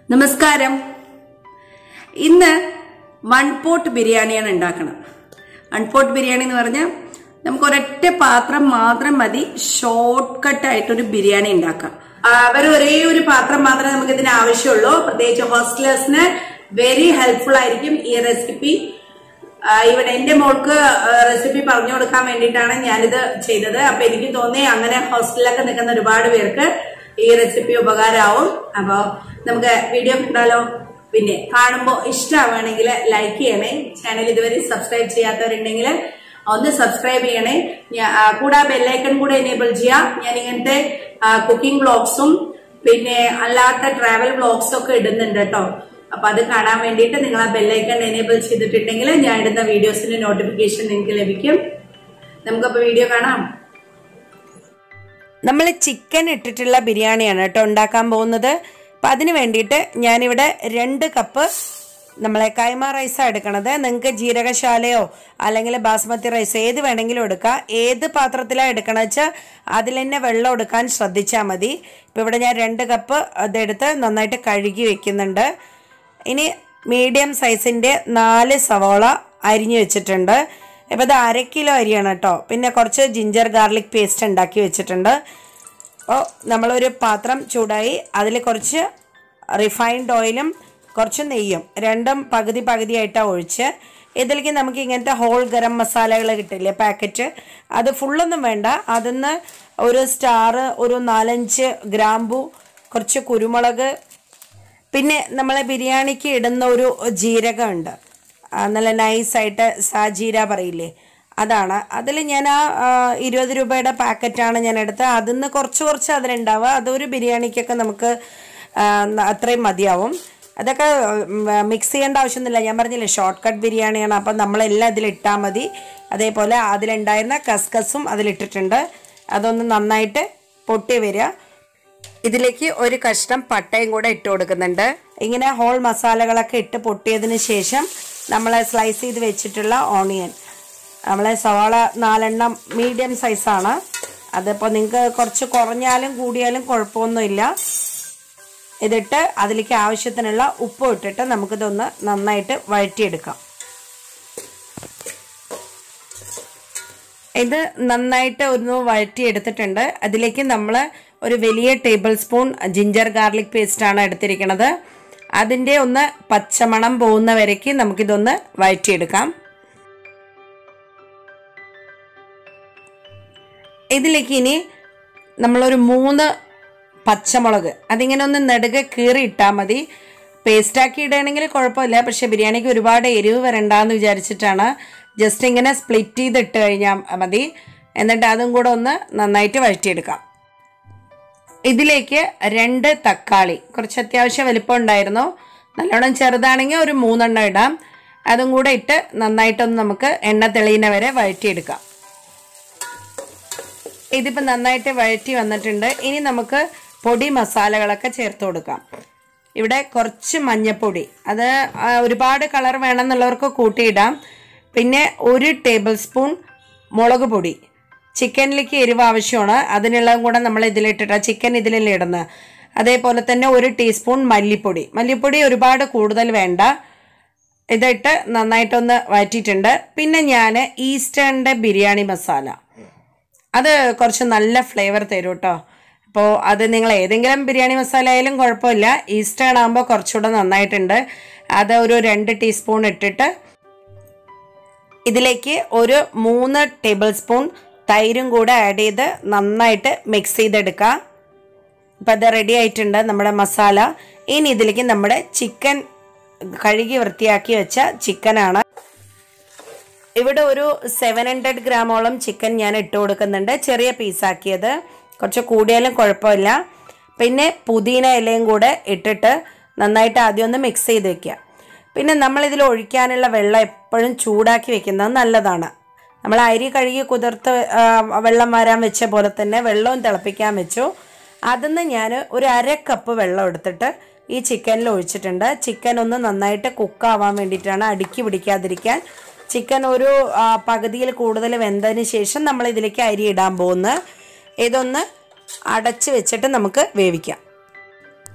നമസ്കാരം ഇന്ന് one pot ബിരിയാണിയാണ് ഉണ്ടാക്കണം വൺ പോട്ട് ബിരിയാണി എന്ന് പറഞ്ഞാൽ നമുക്ക് ഒരൊറ്റ പാത്രം മാത്രം മതി ഷോർട്ട് കട്ട് ആയിട്ടൊരു ബിരിയാണി ഉണ്ടാക്കാം അവർ ഒരേ ഒരു പാത്രം മാത്രമേ നമുക്ക് ഇതിന് ആവശ്യമുള്ളൂ പ്രത്യേകിച്ച് ഹോസ്റ്റലേഴ്സിന് വെരി ഹെൽപ്ഫുൾ ആയിരിക്കും ഈ റെസിപ്പി ഇവിടെ എന്റെ മോൾക്ക് റെസിപ്പി പറഞ്ഞു കൊടുക്കാൻ വേണ്ടിയിട്ടാണ് ഞാനിത് ചെയ്തത് അപ്പൊ എനിക്ക് തോന്നി അങ്ങനെ ഹോസ്റ്റലിലൊക്കെ നിൽക്കുന്ന ഒരുപാട് പേർക്ക് ഈ റെസിപ്പി ഉപകാരമാവും അപ്പൊ നമുക്ക് വീഡിയോ കണ്ടാലോ പിന്നെ കാണുമ്പോൾ ഇഷ്ടമാവുകയാണെങ്കിൽ ലൈക്ക് ചെയ്യണേ ചാനൽ ഇതുവരെ സബ്സ്ക്രൈബ് ചെയ്യാത്തവരുണ്ടെങ്കിൽ ഒന്ന് സബ്സ്ക്രൈബ് ചെയ്യണേ ഞാ- ആ, കൂടെ ബെല്ലൈക്കൺ കൂടെ എനേബിൾ ചെയ്യാം ഞാൻ ഇങ്ങനത്തെ കുക്കിംഗ് വ്ളോഗ്സും പിന്നെ അല്ലാത്ത ട്രാവൽ വ്ളോഗ്സും ഒക്കെ ഇടുന്നുണ്ട് കേട്ടോ അപ്പൊ അത് കാണാൻ വേണ്ടിയിട്ട് നിങ്ങൾ ആ ബെല്ലൈക്കൺ എനേബിൾ ചെയ്തിട്ടുണ്ടെങ്കിൽ ഞാൻ ഇടുന്ന വീഡിയോസിന്റെ നോട്ടിഫിക്കേഷൻ നിങ്ങൾക്ക് ലഭിക്കും നമുക്കപ്പോ വീഡിയോ കാണാം നമ്മൾ ചിക്കൻ ഇട്ടിട്ടുള്ള ബിരിയാണിയാണ് കേട്ടോ ഉണ്ടാക്കാൻ പോകുന്നത് അപ്പം അതിന് വേണ്ടിയിട്ട് ഞാനിവിടെ രണ്ട് കപ്പ് നമ്മളെ കൈമ റൈസാണ് എടുക്കണത് നിങ്ങൾക്ക് ജീരകശാലയോ അല്ലെങ്കിൽ ബാസ്മതി റൈസ് ഏത് വേണമെങ്കിലും എടുക്കാം ഏത് പാത്രത്തിലാണ് എടുക്കണമെന്ന് വെച്ചാൽ അതിൽ തന്നെ വെള്ളം എടുക്കാൻ ശ്രദ്ധിച്ചാൽ മതി ഇപ്പോൾ ഇവിടെ ഞാൻ രണ്ട് കപ്പ് അതെടുത്ത് നന്നായിട്ട് കഴുകി വെക്കുന്നുണ്ട് ഇനി മീഡിയം സൈസിൻ്റെ നാല് സവോള അരിഞ്ഞു വെച്ചിട്ടുണ്ട് ഇപ്പോൾ ഇത് അര കിലോ അരിയാണ് കേട്ടോ പിന്നെ കുറച്ച് ജിഞ്ചർ ഗാർലിക് പേസ്റ്റ് ഉണ്ടാക്കി വെച്ചിട്ടുണ്ട് അപ്പോൾ നമ്മളൊരു പാത്രം ചൂടായി അതിൽ കുറച്ച് റിഫൈൻഡ് ഓയിലും കുറച്ച് നെയ്യും രണ്ടും പകുതി പകുതിയായിട്ടാണ് ഒഴിച്ച് ഇതിലേക്ക് നമുക്ക് ഇങ്ങനത്തെ ഹോൾ ഗരം മസാലകൾ കിട്ടില്ലേ പാക്കറ്റ് അത് ഫുള്ളൊന്നും വേണ്ട അതിന്ന് ഒരു സ്റ്റാർ ഒരു നാലഞ്ച് ഗ്രാമ്പു കുറച്ച് കുരുമുളക് പിന്നെ നമ്മൾ ബിരിയാണിക്ക് ഇടുന്ന ഒരു ജീരകമുണ്ട് ആ, നല്ല നൈസായിട്ട് സാജീര പറയില്ലേ അതാണ് അതിൽ ഞാൻ ആ ആ, ഇരുപത് രൂപയുടെ പാക്കറ്റാണ് ഞാൻ എടുത്തത് അതിൽ നിന്ന് കുറച്ച് കുറച്ച് അതിലുണ്ടാവുക അതൊരു ബിരിയാണിക്കൊക്കെ നമുക്ക് ആ, ന- അത്രയും മതിയാവും അതൊക്കെ മിക്സ് ചെയ്യേണ്ട ആവശ്യമൊന്നുമില്ല ഞാൻ പറഞ്ഞില്ലേ ഷോർട്ട് കട്ട് ബിരിയാണിയാണ് അപ്പം നമ്മളെല്ലാം ഇതിലിട്ടാൽ മതി അതേപോലെ അതിലുണ്ടായിരുന്ന കസ്കസും അതിലിട്ടിട്ടുണ്ട് അതൊന്ന് നന്നായിട്ട് പൊട്ടി വരിക ഇതിലേക്ക് ഒരു കഷ്ണം പട്ടയും കൂടെ ഇട്ട് കൊടുക്കുന്നുണ്ട് ഇങ്ങനെ ഹോൾ മസാലകളൊക്കെ ഇട്ട് പൊട്ടിയതിന് ശേഷം നമ്മൾ സ്ലൈസ് ചെയ്ത് വെച്ചിട്ടുള്ള ഓണിയൻ നമ്മളെ സവാള നാലെണ്ണം മീഡിയം സൈസാണ് അതിപ്പോൾ നിങ്ങൾക്ക് കുറച്ച് കുറഞ്ഞാലും കൂടിയാലും കുഴപ്പമൊന്നുമില്ല ഇതിട്ട് അതിലേക്ക് ആവശ്യത്തിനുള്ള ഉപ്പ് ഇട്ടിട്ട് നമുക്കിതൊന്ന് നന്നായിട്ട് വഴറ്റിയെടുക്കാം ഇത് നന്നായിട്ട് ഒന്ന് വഴറ്റിയെടുത്തിട്ടുണ്ട് അതിലേക്ക് നമ്മൾ ഒരു വലിയ ടേബിൾ സ്പൂൺ ജിഞ്ചർ ഗാർലിക് പേസ്റ്റാണ് എടുത്തിരിക്കുന്നത് അതിൻ്റെ ഒന്ന് പച്ചമണം പോകുന്ന വരയ്ക്ക് നമുക്കിതൊന്ന് വഴറ്റിയെടുക്കാം ഇതിലേക്ക് ഇനി നമ്മളൊരു മൂന്ന് പച്ചമുളക് അതിങ്ങനെ ഒന്ന് നെടുകെ കീറി ഇട്ടാൽ മതി പേസ്റ്റാക്കി ഇടുകയാണെങ്കിൽ കുഴപ്പമില്ല പക്ഷേ ബിരിയാണിക്ക് ഒരുപാട് എരിവ് വരണ്ടാന്ന് വിചാരിച്ചിട്ടാണ് ജസ്റ്റ് ഇങ്ങനെ സ്പ്ലിറ്റ് ചെയ്ത് ഇട്ട് കഴിഞ്ഞാൽ മതി എന്നിട്ട് അതും കൂടെ ഒന്ന് നന്നായിട്ട് വഴറ്റിയെടുക്കാം ഇതിലേക്ക് രണ്ട് തക്കാളി കുറച്ച് അത്യാവശ്യം വലിപ്പം ഉണ്ടായിരുന്നു നല്ലോണം ചെറുതാണെങ്കിൽ ഒരു മൂന്നെണ്ണം ഇടാം അതും കൂടെ ഇട്ട് നന്നായിട്ടൊന്ന് നമുക്ക് എണ്ണ തെളിയുന്ന വരെ വഴറ്റിയെടുക്കാം ഇതിപ്പോൾ നന്നായിട്ട് വഴറ്റി വന്നിട്ടുണ്ട് ഇനി നമുക്ക് പൊടി മസാലകളൊക്കെ ചേർത്ത് കൊടുക്കാം ഇവിടെ കുറച്ച് മഞ്ഞപ്പൊടി അത് ആ, ഒരുപാട് കളർ വേണമെന്നുള്ളവർക്ക് കൂട്ടിയിടാം പിന്നെ ഒരു ടേബിൾ സ്പൂൺ മുളക് പൊടി ചിക്കനിലേക്ക് എരിവ് ആവശ്യമാണ് അതിനുള്ളതും കൂടെ നമ്മൾ ഇതിലിട്ടിട്ട് ചിക്കൻ ഇതിലല്ലേ ഇടുന്നത് അതേപോലെ തന്നെ ഒരു ടീസ്പൂൺ മല്ലിപ്പൊടി മല്ലിപ്പൊടി ഒരുപാട് കൂടുതൽ വേണ്ട ഇതിട്ട് നന്നായിട്ടൊന്ന് വഴറ്റിയിട്ടുണ്ട് പിന്നെ ഞാൻ ഈസ്റ്റേണിൻ്റെ ബിരിയാണി മസാല അത് കുറച്ച് നല്ല ഫ്ലേവർ തരും കേട്ടോ അപ്പോൾ അത് നിങ്ങൾ ഏതെങ്കിലും ബിരിയാണി മസാല ആയാലും കുഴപ്പമില്ല ഈസ്റ്റേൺ ആകുമ്പോൾ കുറച്ചുകൂടെ നന്നായിട്ടുണ്ട് അത് ഒരു രണ്ട് ടീസ്പൂൺ ഇട്ടിട്ട് ഇതിലേക്ക് ഒരു മൂന്ന് ടേബിൾ സ്പൂൺ തൈരും കൂടെ ആഡ് ചെയ്ത് നന്നായിട്ട് മിക്സ് ചെയ്തെടുക്കുക ഇപ്പം അത് റെഡി ആയിട്ടുണ്ട് നമ്മുടെ മസാല ഇനി ഇതിലേക്ക് നമ്മുടെ ചിക്കൻ കഴുകി വൃത്തിയാക്കി വെച്ച ചിക്കനാണ് ഇവിടെ ഒരു സെവൻ ഹൺഡ്രഡ് ഗ്രാമോളം ചിക്കൻ ഞാൻ ഇട്ട് കൊടുക്കുന്നുണ്ട് ചെറിയ പീസാക്കിയത് കുറച്ച് കൂടിയാലും കുഴപ്പമില്ല പിന്നെ പുതിന ഇലയും കൂടെ ഇട്ടിട്ട് നന്നായിട്ട് ആദ്യം ഒന്ന് മിക്സ് ചെയ്ത് വെക്കുക പിന്നെ നമ്മളിതിൽ ഒഴിക്കാനുള്ള വെള്ളം എപ്പോഴും ചൂടാക്കി വെക്കുന്നത് നല്ലതാണ് നമ്മൾ അരി കഴുകി കുതിർത്ത് ആ, വെള്ളം വരാൻ വെച്ച പോലെ തന്നെ വെള്ളവും തിളപ്പിക്കാൻ വെച്ചു അതിന്ന് ഞാൻ ഒരു അര കപ്പ് വെള്ളം എടുത്തിട്ട് ഈ ചിക്കനിൽ ഒഴിച്ചിട്ടുണ്ട് ചിക്കൻ ഒന്ന് നന്നായിട്ട് കുക്കാവാൻ വേണ്ടിയിട്ടാണ് അടുക്കി പിടിക്കാതിരിക്കാൻ ചിക്കൻ ഒരു ആ, പകുതിയിൽ കൂടുതൽ വെന്തതിന് ശേഷം നമ്മൾ ഇതിലേക്ക് അരി ഇടാൻ പോകുന്നത് ഇതൊന്ന് അടച്ച് വെച്ചിട്ട് നമുക്ക് വേവിക്കാം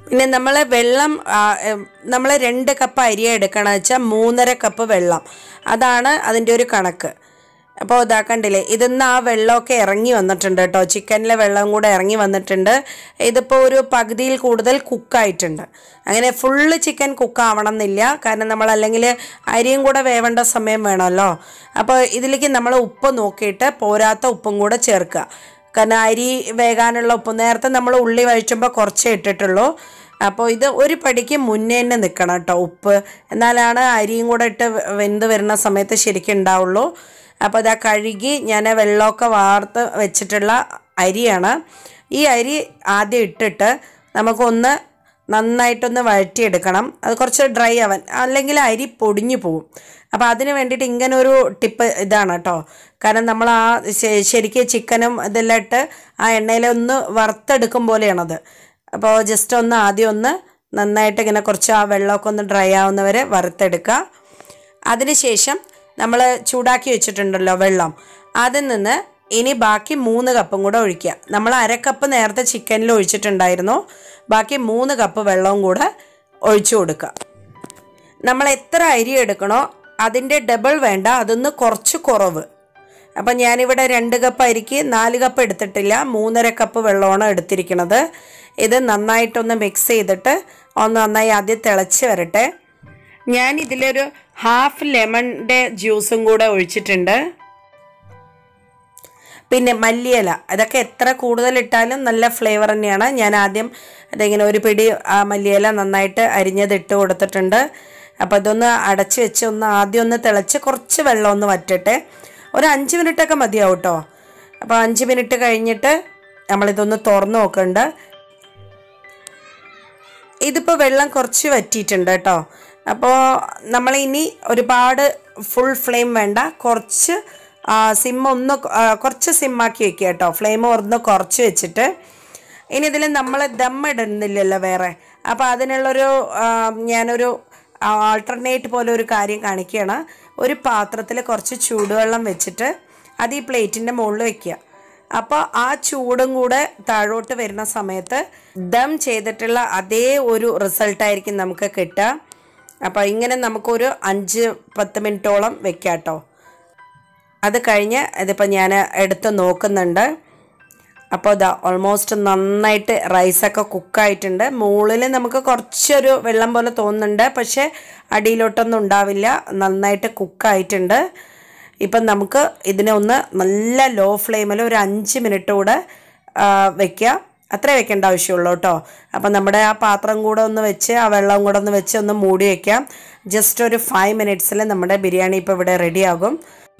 പിന്നെ നമ്മൾ വെള്ളം നമ്മൾ രണ്ട് കപ്പ് അരി എടുക്കണം വെച്ചാൽ മൂന്നര കപ്പ് വെള്ളം അതാണ് അതിൻ്റെ ഒരു കണക്ക് അപ്പോൾ ഇതാ കണ്ടില്ലേ ഇതിന്ന് ആ വെള്ളമൊക്കെ ഇറങ്ങി വന്നിട്ടുണ്ട് കേട്ടോ ചിക്കനിലെ വെള്ളം കൂടെ ഇറങ്ങി വന്നിട്ടുണ്ട് ഇതിപ്പോൾ ഒരു പകുതിയിൽ കൂടുതൽ കുക്കായിട്ടുണ്ട് അങ്ങനെ ഫുള്ള് ചിക്കൻ കുക്കാവണം എന്നില്ല കാരണം നമ്മൾ അല്ലെങ്കിൽ അരിയും കൂടെ വേവേണ്ട സമയം വേണമല്ലോ അപ്പോൾ ഇതിലേക്ക് നമ്മൾ ഉപ്പ് നോക്കിയിട്ട് പോരാത്ത ഉപ്പും കൂടെ ചേർക്കുക കാരണം അരി വേകാനുള്ള ഉപ്പ് നേരത്തെ നമ്മൾ ഉള്ളി വഴിച്ചുമ്പോൾ കുറച്ചേ ഇട്ടിട്ടുള്ളൂ അപ്പോൾ ഇത് ഒരു പടിക്ക് മുന്നേ തന്നെ നിൽക്കണം കേട്ടോ ഉപ്പ് എന്നാലാണ് അരിയും കൂടെ ഇട്ട് വെന്ത് വരുന്ന സമയത്ത് ശരിക്കും ഉണ്ടാവുള്ളൂ അപ്പോൾ ഇതാ കഴുകി ഞാൻ വെള്ളമൊക്കെ വാർത്ത് വെച്ചിട്ടുള്ള അരിയാണ് ഈ അരി ആദ്യം ഇട്ടിട്ട് നമുക്കൊന്ന് നന്നായിട്ടൊന്ന് വഴറ്റിയെടുക്കണം അത് കുറച്ച് ഡ്രൈ ആവാൻ അല്ലെങ്കിൽ അരി പൊടിഞ്ഞു പോവും അപ്പോൾ അതിന് വേണ്ടിയിട്ട് ഇങ്ങനെ ഒരു ടിപ്പ് ഇതാണ് കേട്ടോ കാരണം നമ്മൾ ആ ശ- ശരിക്ക് ചിക്കനും ഇതെല്ലാം ഇട്ട് ആ എണ്ണയിൽ ഒന്ന് വറുത്തെടുക്കും പോലെയാണത് അപ്പോൾ ജസ്റ്റ് ഒന്ന് ആദ്യം ഒന്ന് നന്നായിട്ട് ഇങ്ങനെ കുറച്ച് ആ വെള്ളമൊക്കെ ഒന്ന് ഡ്രൈ ആവുന്നവരെ വറുത്തെടുക്കുക അതിനുശേഷം നമ്മൾ ചൂടാക്കി വെച്ചിട്ടുണ്ടല്ലോ വെള്ളം അതിൽ നിന്ന് ഇനി ബാക്കി മൂന്ന് കപ്പും കൂടെ ഒഴിക്കുക നമ്മൾ അര കപ്പ് നേരത്തെ ചിക്കനിൽ ഒഴിച്ചിട്ടുണ്ടായിരുന്നു ബാക്കി മൂന്ന് കപ്പ് വെള്ളവും കൂടെ ഒഴിച്ചു കൊടുക്കുക നമ്മൾ എത്ര അരി എടുക്കണോ അതിൻ്റെ ഡബിൾ വേണ്ട അതൊന്ന് കുറച്ച് കുറവ് അപ്പം ഞാനിവിടെ രണ്ട് കപ്പ് അരിക്ക് നാല് കപ്പ് എടുത്തിട്ടില്ല മൂന്നര കപ്പ് വെള്ളമാണ് എടുത്തിരിക്കുന്നത് ഇത് നന്നായിട്ടൊന്ന് മിക്സ് ചെയ്തിട്ട് ഒന്ന് നന്നായി ആദ്യം തിളച്ച് വരട്ടെ ഞാൻ ഇതിലൊരു ഹാഫ് ലെമണിൻ്റെ ജ്യൂസും കൂടെ ഒഴിച്ചിട്ടുണ്ട് പിന്നെ മല്ലിയില അതൊക്കെ എത്ര കൂടുതൽ ഇട്ടാലും നല്ല ഫ്ലേവർ തന്നെയാണ് ഞാൻ ആദ്യം അതിങ്ങനെ ഒരു പിടി ആ മല്ലിയില നന്നായിട്ട് അരിഞ്ഞത് ഇട്ട് കൊടുത്തിട്ടുണ്ട് അപ്പോൾ അതൊന്ന് അടച്ച് വെച്ച് ഒന്ന് ആദ്യം ഒന്ന് തിളച്ച് കുറച്ച് വെള്ളം ഒന്ന് വറ്റട്ടെ ഒരു അഞ്ച് മിനിറ്റൊക്കെ മതിയാവും കേട്ടോ അപ്പോൾ അഞ്ച് മിനിറ്റ് കഴിഞ്ഞിട്ട് നമ്മളിതൊന്ന് തുറന്ന് നോക്കുന്നുണ്ട് ഇതിപ്പോൾ വെള്ളം കുറച്ച് വറ്റിയിട്ടുണ്ട് കേട്ടോ അപ്പോൾ നമ്മൾ ഇനി ഒരുപാട് ഫുൾ ഫ്ലെയിം വേണ്ട കുറച്ച് സിം ഒന്ന് കൊ- ആ, കുറച്ച് സിമ്മാക്കി വെക്കുക കേട്ടോ ഫ്ലെയിം ഒന്ന് കുറച്ച് വെച്ചിട്ട് ഇനി ഇതിൽ നമ്മൾ ദം ഇടുന്നില്ലല്ലോ വേറെ അപ്പോൾ അതിനുള്ളൊരു ആ, ഞാനൊരു ആൾട്ടർനേറ്റ് പോലെ ഒരു കാര്യം കാണിക്കുകയാണ് ഒരു പാത്രത്തിൽ കുറച്ച് ചൂടുവെള്ളം വെച്ചിട്ട് അത് ഈ പ്ലേറ്റിൻ്റെ മുകളിൽ വെക്കുക അപ്പോൾ ആ ചൂടും കൂടെ താഴോട്ട് വരുന്ന സമയത്ത് ദം ചെയ്തിട്ടുള്ള അതേ ഒരു റിസൾട്ടായിരിക്കും നമുക്ക് കിട്ടുക അപ്പോൾ ഇങ്ങനെ നമുക്കൊരു അഞ്ച് പത്ത് മിനിറ്റോളം വെക്കാം കേട്ടോ അത് കഴിഞ്ഞ് ഇതിപ്പോൾ ഞാൻ എടുത്ത് നോക്കുന്നുണ്ട് അപ്പോൾ ഇതാ ഓൾമോസ്റ്റ് നന്നായിട്ട് റൈസൊക്കെ കുക്കായിട്ടുണ്ട് മുകളിൽ നമുക്ക് കുറച്ചൊരു വെള്ളം പോലെ തോന്നുന്നുണ്ട് പക്ഷേ അടിയിലോട്ടൊന്നും ഉണ്ടാവില്ല നന്നായിട്ട് കുക്കായിട്ടുണ്ട് ഇപ്പം നമുക്ക് ഇതിനെ ഒന്ന് നല്ല ലോ ഫ്ലെയിമിൽ ഒരു അഞ്ച് മിനിറ്റ് കൂടെ ആ, വെക്കുക അത്രേ വെക്കേണ്ട ആവശ്യമുള്ളൂ കേട്ടോ അപ്പം നമ്മുടെ ആ പാത്രം കൂടെ ഒന്ന് വെച്ച് ആ വെള്ളം കൂടെ ഒന്ന് വെച്ച് ഒന്ന് മൂടി വയ്ക്കാം ജസ്റ്റ് ഒരു ഫൈവ് മിനിറ്റ്സിൽ നമ്മുടെ ബിരിയാണി ഇപ്പോൾ ഇവിടെ റെഡിയാകും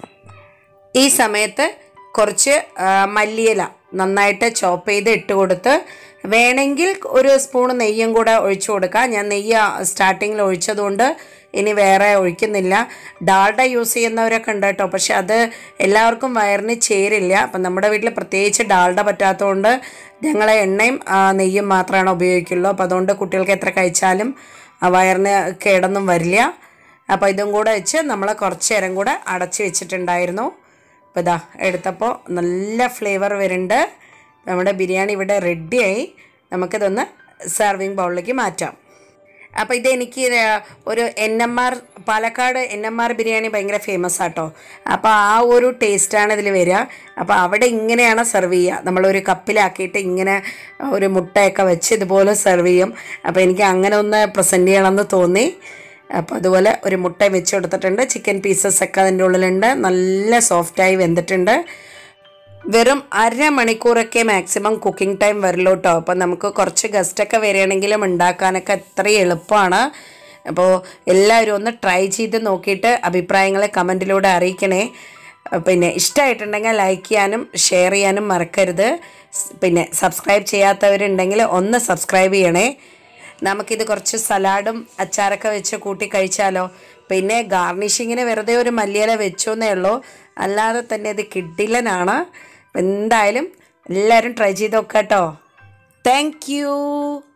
ഈ സമയത്ത് കുറച്ച് ആ, മല്ലിയില നന്നായിട്ട് ചോപ്പ് ചെയ്ത് ഇട്ട് കൊടുത്ത് വേണമെങ്കിൽ ഒരു സ്പൂൺ നെയ്യും കൂടെ ഒഴിച്ചു കൊടുക്കാം ഞാൻ നെയ്യ് സ്റ്റാർട്ടിങ്ങിൽ ഒഴിച്ചതുകൊണ്ട് ഇനി വേറെ ഒഴിക്കുന്നില്ല ഡാൽഡ യൂസ് ചെയ്യുന്നവരൊക്കെ ഉണ്ട് കേട്ടോ പക്ഷെ അത് എല്ലാവർക്കും വയറിന് ചേരില്ല അപ്പം നമ്മുടെ വീട്ടിൽ പ്രത്യേകിച്ച് ഡാൽഡ പറ്റാത്തതുകൊണ്ട് ഞങ്ങൾ എണ്ണയും ആ, നെയ്യും മാത്രമാണ് ഉപയോഗിക്കുള്ളൂ അപ്പോൾ അതുകൊണ്ട് കുട്ടികൾക്ക് എത്ര കഴിച്ചാലും ആ വയറിന് കേടൊന്നും വരില്ല അപ്പോൾ ഇതും കൂടെ വെച്ച് നമ്മൾ കുറച്ച് നേരം കൂടെ അടച്ച് വെച്ചിട്ടുണ്ടായിരുന്നു അപ്പോൾ ഇതാ എടുത്തപ്പോൾ നല്ല ഫ്ലേവർ വരുന്നുണ്ട് നമ്മുടെ ബിരിയാണി ഇവിടെ റെഡിയായി നമുക്കിതൊന്ന് സെർവിങ് ബൗളിലേക്ക് മാറ്റാം അപ്പോൾ ഇത് എനിക്ക് ഒരു N M R Palakkad N M R biryani ഭയങ്കര ഫേമസ് ആട്ടോ അപ്പോൾ ആ ഒരു ടേസ്റ്റാണ് ഇതിൽ വരിക അപ്പോൾ അവിടെ ഇങ്ങനെയാണ് സെർവ് ചെയ്യുക നമ്മളൊരു കപ്പിലാക്കിയിട്ട് ഇങ്ങനെ ഒരു മുട്ടയൊക്കെ വെച്ച് ഇതുപോലെ സെർവ് ചെയ്യും അപ്പോൾ എനിക്ക് അങ്ങനെ ഒന്ന് പ്രസൻറ്റ് ചെയ്യണമെന്ന് തോന്നി അപ്പോൾ അതുപോലെ ഒരു മുട്ട വെച്ച് കൊടുത്തിട്ടുണ്ട് ചിക്കൻ പീസസ് ഒക്കെ അതിൻ്റെ ഉള്ളിലുണ്ട് നല്ല സോഫ്റ്റായി വെന്തിട്ടുണ്ട് വെറും അരമണിക്കൂറൊക്കെ മാക്സിമം കുക്കിംഗ് ടൈം വരുള്ളൂ കേട്ടോ അപ്പോൾ നമുക്ക് കുറച്ച് ഗസ്റ്റൊക്കെ വരികയാണെങ്കിലും ഉണ്ടാക്കാനൊക്കെ അത്രയും എളുപ്പമാണ് അപ്പോൾ എല്ലാവരും ഒന്ന് ട്രൈ ചെയ്ത് നോക്കിയിട്ട് അഭിപ്രായങ്ങൾ കമൻറ്റിലൂടെ അറിയിക്കണേ പിന്നെ ഇഷ്ടമായിട്ടുണ്ടെങ്കിൽ ലൈക്ക് ചെയ്യാനും ഷെയർ ചെയ്യാനും മറക്കരുത് സ് പിന്നെ സബ്സ്ക്രൈബ് ചെയ്യാത്തവരുണ്ടെങ്കിൽ ഒന്ന് സബ്സ്ക്രൈബ് ചെയ്യണേ നമുക്കിത് കുറച്ച് സലാഡും അച്ചാറൊക്കെ വെച്ച് കൂട്ടി കഴിച്ചാലോ പിന്നെ ഗാർണിഷിങ്ങിന് വെറുതെ ഒരു മല്ലിയില വെച്ചു എന്നേ ഉള്ളൂ അല്ലാതെ തന്നെ ഇത് കിഡിലനാണ് എന്തായാലും എല്ലാവരും ട്രൈ ചെയ്ത് നോക്കാം കേട്ടോ താങ്ക് യു